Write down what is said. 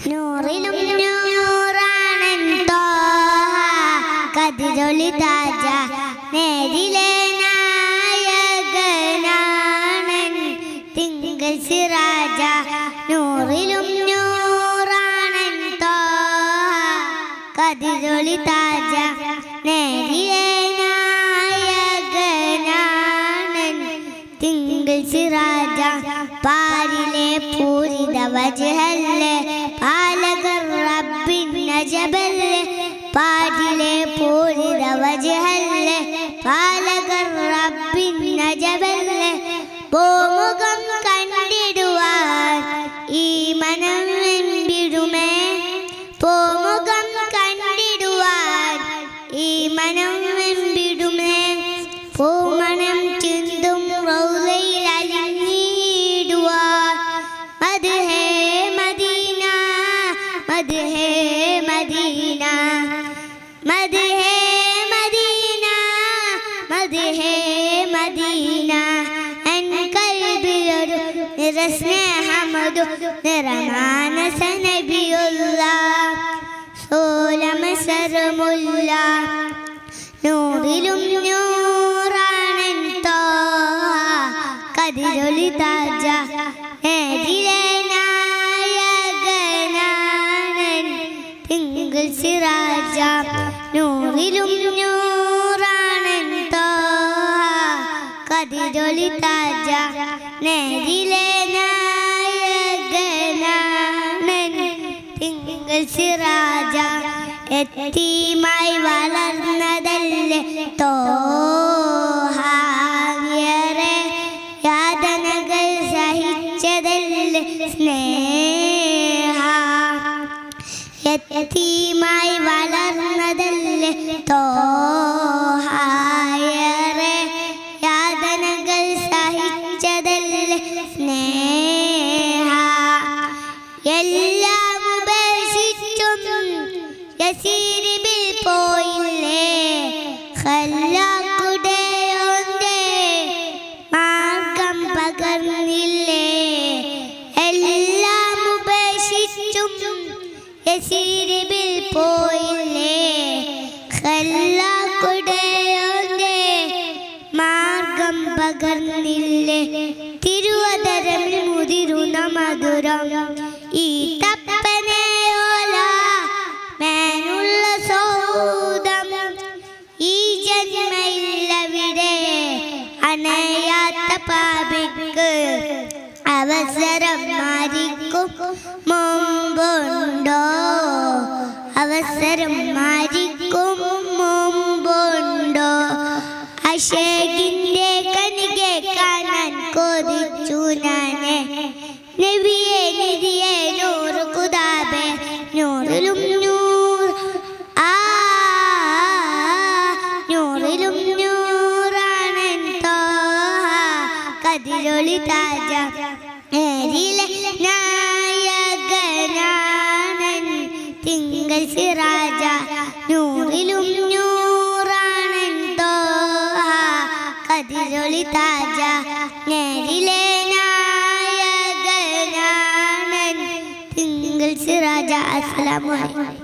നൂറിലും നൂറാണൻ തോഹ കതിരൊളി താജ നേരിലെ നായകനാണൻ തിങ്കൾ സിറാജ നൂറിലും നൂറാണൻ തോഹ കതിരൊളി താജ നേരിലെ നായകനാണൻ തിങ്കൾ സിറാജ പാരിലെ പൂരിത വജഹല്ലേ പാലകർ റബ്ബിൻ നജബല്ലേ പാരിലെ പൂരിത വജഹല്ലേ പാലകർ റബ്ബിൻ നജബല്ലേ ഭൂമുഖം കണ്ടിടുവാൻ ഈ മനം വെമ്പിടുമേ പൂമുഖം കണ്ടിടുവാൻ ഈ മനം വെമ്പിടുമേ പൂമണം ചിന്തും റൗലയിൽ അലിഞ്ഞിടുവാൻ മത് ഹേ മദീന മത് ഹേ മദീന മത് ഹേ മദീന മത് ഹേ മദീന എൻ കൽബിലൊരു നിറസ്നേഹമതു നിറമാനസ നബിയുള്ള സോലമസരമുള്ള നൂറിലും നൂറാണൻ തോഹ കതിരൊളി താജ നേരിലെ നായകനാണൻ തിങ്കൾ സിറാജ നൂറിലും നൂറാണൻ തോഹ കതിരൊളി താജ നേരിലെ നായകനാണൻ തിങ്കൾ സിറാജ എത്തിയുമായി വളർന്നതല്ലേ തോഹായറെ യാതനകൾ സഹിച്ചതല്ലേ സ്നേഹ എത്തിയുമായി വളർന്നതല്ലേ തോഹായറെ യാതനകൾ സഹിച്ചതല്ലേ സ്നേഹ എല്ലാം ഉപേക്ഷിച്ചും യസീരിബിൽ പോയില്ലേ ഖല്ലാഖുടയോന്റെ മാർഗം പകർന്നില്ലേ എല്ലാം ഉപേക്ഷിച്ചും യസീരിബിൽ പോയില്ലേ ഖല്ലാഖുടയോന്റെ മാർഗം പകർന്നില്ലേ തിരുവതരമിൽ മുതിരുന്ന മധുരം ഈ തപ്പനയോല മേനുള്ള സൗദം ഈ ജന്മയില്ലവിടെ അണയാത്ത പാപിക്ക് അവസരം മാരിക്കും മുമ്പുണ്ടോ അവസരം മാരിക്കും മുമ്പുണ്ടോ അശേഖിന്റെ കനികെ കാണാൻ കൊതിച്ചു ഞാന് നബിയെ നിധിയെ നൂറ് കുതാബെ നൂറിലും നൂറ് ആ നൂറിലും നൂറാണൻ തോഹ കതിരൊളി താജ നേരിലെ നായകനാണൻ തിങ്കൾ സിറാജ നൂറിലും നൂറാണൻ തോഹ കതിരൊളി താജ നേരിലെ നായകനാണൻ തിങ്കൾ സിറാജ അസ്സലാമു അലൈക്കും